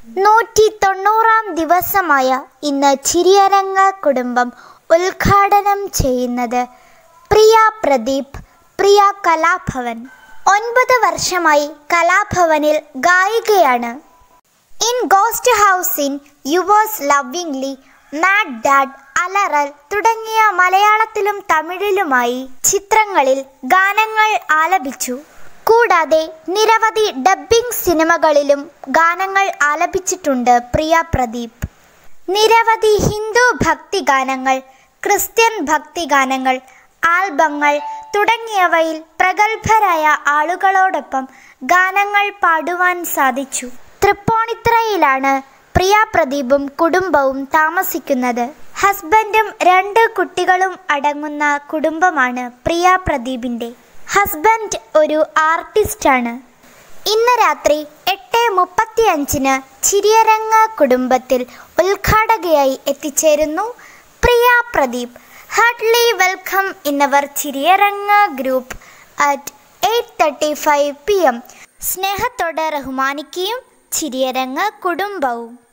നൂറ്റി തൊണ്ണൂറാം ദിവസമായ ഇന്ന് ചിരിയരങ്ങ കുടുംബം ഉദ്ഘാടനം ചെയ്യുന്നത് പ്രിയ പ്രദീപ് പ്രിയ കലാഭവൻ ഒൻപത് വർഷമായി കലാഭവനിൽ ഗായികയാണ് in ghost house inn yours lovingly mad dad അലറൽ തുടങ്ങിയ മലയാളത്തിലും തമിഴിലുമായി ചിത്രങ്ങളിൽ ഗാനങ്ങൾ ആലപിച്ചു കൂടാതെ നിരവധി ഡബ്ബിംഗ് സിനിമകളിലും ഗാനങ്ങൾ ആലപിച്ചിട്ടുണ്ട് പ്രിയ പ്രദീപ് നിരവധി ഹിന്ദു ഭക്തിഗാനങ്ങൾ ക്രിസ്ത്യൻ ഭക്തിഗാനങ്ങൾ ആൽബങ്ങൾ തുടങ്ങിയവയിൽ പ്രഗത്ഭരായ ആളുകളോടൊപ്പം ഗാനങ്ങൾ പാടുവാൻ സാധിച്ചു തൃപ്പൂണിത്തുറയിലാണ് പ്രിയ പ്രദീപും കുടുംബവും താമസിക്കുന്നത് ഹസ്ബൻഡും രണ്ട് കുട്ടികളും അടങ്ങുന്ന കുടുംബമാണ് പ്രിയ പ്രദീപിൻ്റെ ഹസ്ബൻഡ് ഒരു ആർട്ടിസ്റ്റാണ് ഇന്ന് രാത്രി എട്ട് മുപ്പത്തി അഞ്ചിന് ചിരിയരങ്ങ കുടുംബത്തിൽ ഉദ്ഘാടകയായി എത്തിച്ചേരുന്നു Priya Pradeep heartly welcome in our Chiriyaranga group at eight thirty five P M സ്നേഹത്തോടെ ബഹുമാനിക്കുകയും ചിരിയരങ്ങ കുടുംബവും